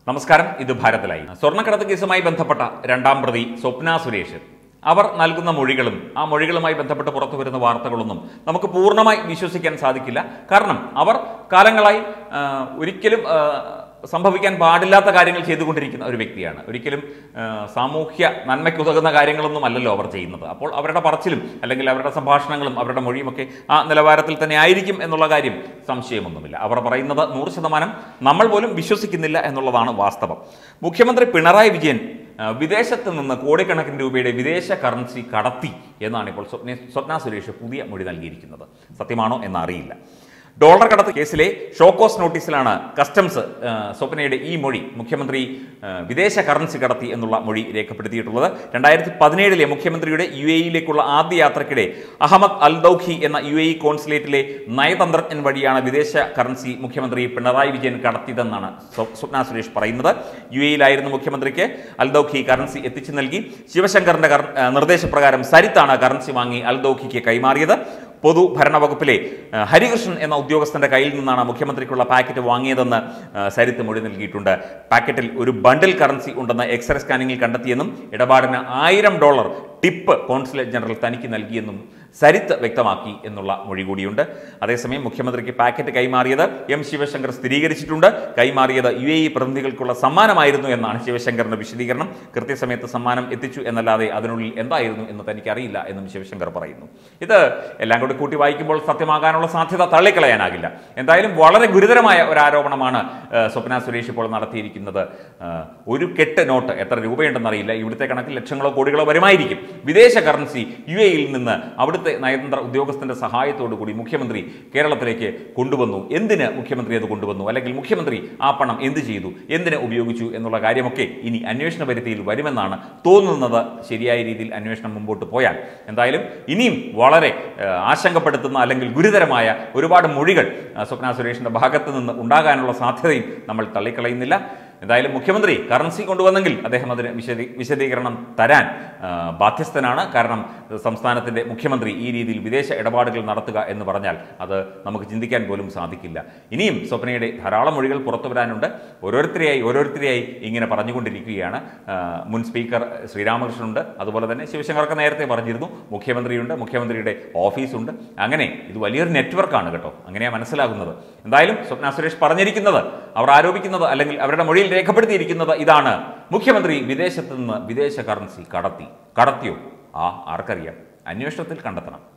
നമസ്കാരം ഇത് ഭാരതലായി സ്വർണ്ണക്കടത്ത് കേസുമായി ബന്ധപ്പെട്ട രണ്ടാം പ്രതി സ്വപ്ന സുരേഷ് അവർ നൽകുന്ന മൊഴികളും ആ മൊഴികളുമായി ബന്ധപ്പെട്ട് പുറത്തു വരുന്ന വാർത്തകളൊന്നും നമുക്ക് പൂർണ്ണമായി വിശ്വസിക്കാൻ സാധിക്കില്ല കാരണം അവർ കാലങ്ങളായി ആ, ഒരിക്കലും ആ, സംഭവിക്കാൻ പാടില്ലാത്ത കാര്യങ്ങൾ ചെയ്തുകൊണ്ടിരിക്കുന്ന ഒരു വ്യക്തിയാണ് ഒരിക്കലും ആ, സാമൂഹ്യ നന്മയ്ക്കുതകുന്ന കാര്യങ്ങളൊന്നും അല്ലല്ലോ അവർ ചെയ്യുന്നത് അപ്പോൾ അവരുടെ പറച്ചിലും അല്ലെങ്കിൽ അവരുടെ സംഭാഷണങ്ങളും അവരുടെ മൊഴിയുമൊക്കെ ആ നിലവാരത്തിൽ തന്നെ ആയിരിക്കും എന്നുള്ള കാര്യം സംശയമൊന്നുമില്ല അവർ പറയുന്നത് നൂറ് ശതമാനം നമ്മൾ പോലും വിശ്വസിക്കുന്നില്ല എന്നുള്ളതാണ് വാസ്തവം മുഖ്യമന്ത്രി പിണറായി വിജയൻ ആ, വിദേശത്ത് നിന്ന് കോടിക്കണക്കിന് രൂപയുടെ വിദേശ കറൻസി കടത്തി എന്നാണ് ഇപ്പോൾ സ്വപ്ന സ്വപ്ന സുരേഷ് പുതിയ മൊഴി നൽകിയിരിക്കുന്നത് സത്യമാണോ എന്നറിയില്ല ഡോളർ കടത്ത് കേസിലെ ഷോക്കോസ് നോട്ടീസിലാണ് കസ്റ്റംസ് ആ, സ്വപ്നയുടെ ഈ മൊഴി മുഖ്യമന്ത്രി ആ, വിദേശ കറൻസി കടത്തി എന്നുള്ള മൊഴി രേഖപ്പെടുത്തിയിട്ടുള്ളത് രണ്ടായിരത്തി പതിനേഴിലെ മുഖ്യമന്ത്രിയുടെ യു എയിലേക്കുള്ള ആദ്യ യാത്രക്കിടെ അഹമ്മദ് അൽ ദൌഖി എന്ന യു എ കോൺസുലേറ്റിലെ നയതന്ത്രജ്ഞൻ വഴിയാണ് വിദേശ കറൻസി മുഖ്യമന്ത്രി പിണറായി വിജയൻ കടത്തിയതെന്നാണ് സ്വ- സ്വപ്ന സുരേഷ് പറയുന്നത് യു എയിലായിരുന്ന മുഖ്യമന്ത്രിക്ക് അൽ ദൌഖി കറൻസി എത്തിച്ചു നൽകി ശിവശങ്കറിന്റെ കർ- ആ, നിർദ്ദേശപ്രകാരം സരിത്താണ് കറൻസി വാങ്ങി അൽ ദൌഖിക്ക് കൈമാറിയത് പൊതുഭരണ വകുപ്പിലെ ആ, ഹരികൃഷ്ണൻ എന്ന ഉദ്യോഗസ്ഥന്റെ കയ്യിൽ നിന്നാണ് മുഖ്യമന്ത്രിക്കുള്ള പാക്കറ്റ് വാങ്ങിയതെന്ന് ആ, സരിത്ത് മൊഴി നൽകിയിട്ടുണ്ട് പാക്കറ്റിൽ ഒരു ബണ്ടിൽ കറൻസി ഉണ്ടെന്ന് എക്സ്റേ സ്കാനിങ്ങിൽ കണ്ടെത്തിയെന്നും ഇടപാടിന് ആയിരം ഡോളർ ടിപ്പ് കോൺസുലേറ്റ് ജനറൽ തനിക്ക് നൽകിയെന്നും സരിത്ത് വ്യക്തമാക്കി എന്നുള്ള മൊഴി കൂടിയുണ്ട് അതേസമയം മുഖ്യമന്ത്രിക്ക് പാക്കറ്റ് കൈമാറിയത് എം ശിവശങ്കർ സ്ഥിരീകരിച്ചിട്ടുണ്ട് കൈമാറിയത് യു എ ഇ പ്രതിനിധികൾക്കുള്ള സമ്മാനമായിരുന്നു എന്നാണ് ശിവശങ്കറിന്റെ വിശദീകരണം കൃത്യസമയത്ത് സമ്മാനം എത്തിച്ചു എന്നല്ലാതെ അതിനുള്ളിൽ എന്തായിരുന്നു എന്ന് തനിക്കറിയില്ല എന്നും ശിവശങ്കർ പറയുന്നു ഇത് എല്ലാം കൂടി കൂട്ടി വായിക്കുമ്പോൾ സത്യമാകാനുള്ള സാധ്യത തള്ളിക്കളയാനാകില്ല എന്തായാലും വളരെ ഗുരുതരമായ ഒരു ആരോപണമാണ് ആ, സ്വപ്ന സുരേഷ് ഇപ്പോൾ നടത്തിയിരിക്കുന്നത് ആ, ഒരു കെട്ട് നോട്ട് എത്ര രൂപയുണ്ടെന്നറിയില്ല ഇവിടുത്തെ കണക്കിൽ ലക്ഷങ്ങളോ കോടികളോ വരുമായിരിക്കും വിദേശ കറൻസി യു എയിൽ നിന്ന് അവിടുത്തെ നയതന്ത്ര ഉദ്യോഗസ്ഥന്റെ സഹായത്തോടു കൂടി മുഖ്യമന്ത്രി കേരളത്തിലേക്ക് കൊണ്ടുവന്നു എന്തിന് മുഖ്യമന്ത്രി അത് കൊണ്ടുവന്നു അല്ലെങ്കിൽ മുഖ്യമന്ത്രി ആ പണം എന്ത് ചെയ്തു എന്തിന് ഉപയോഗിച്ചു എന്നുള്ള കാര്യമൊക്കെ ഇനി അന്വേഷണ പരിധിയിൽ വരുമെന്നാണ് തോന്നുന്നത് ശരിയായ രീതിയിൽ അന്വേഷണം മുമ്പോട്ട് പോയാൽ എന്തായാലും ഇനിയും വളരെ ആ, ആശങ്കപ്പെടുത്തുന്ന അല്ലെങ്കിൽ ഗുരുതരമായ ഒരുപാട് മൊഴികൾ ആ, സ്വപ്ന സുരേഷിന്റെ ഭാഗത്ത് നിന്ന് ഉണ്ടാകാനുള്ള സാധ്യതയും നമ്മൾ തള്ളിക്കളയുന്നില്ല എന്തായാലും മുഖ്യമന്ത്രി കറൻസി കൊണ്ടുവന്നെങ്കിൽ അദ്ദേഹം അതിന് വിശദീ വിശദീകരണം തരാൻ ആ, ബാധ്യസ്ഥനാണ് കാരണം സംസ്ഥാനത്തിന്റെ മുഖ്യമന്ത്രി ഈ രീതിയിൽ വിദേശ ഇടപാടുകൾ നടത്തുക എന്ന് പറഞ്ഞാൽ അത് നമുക്ക് ചിന്തിക്കാൻ പോലും സാധിക്കില്ല ഇനിയും സ്വപ്നയുടെ ധാരാളം മൊഴികൾ പുറത്തു വരാനുണ്ട് ഓരോരുത്തരെയായി ഓരോരുത്തരെയായി ഇങ്ങനെ പറഞ്ഞുകൊണ്ടിരിക്കുകയാണ് ആ, മുൻ സ്പീക്കർ ശ്രീരാമകൃഷ്ണനുണ്ട് അതുപോലെ തന്നെ ശിവശങ്കർക്ക് നേരത്തെ പറഞ്ഞിരുന്നു മുഖ്യമന്ത്രിയുണ്ട് മുഖ്യമന്ത്രിയുടെ ഓഫീസുണ്ട് അങ്ങനെ ഇത് വലിയൊരു നെറ്റ്വർക്കാണ് കേട്ടോ അങ്ങനെയാണ് മനസ്സിലാകുന്നത് എന്തായാലും സ്വപ്ന സുരേഷ് പറഞ്ഞിരിക്കുന്നത് അവർ ആരോപിക്കുന്നത് അല്ലെങ്കിൽ അവരുടെ മൊഴിയിൽ രേഖപ്പെടുത്തിയിരിക്കുന്നത് ഇതാണ് മുഖ്യമന്ത്രി വിദേശത്ത് നിന്ന് വിദേശ കറൻസി കടത്തി കടത്തിയോ ആ ആർക്കറിയാം അന്വേഷണത്തിൽ കണ്ടെത്തണം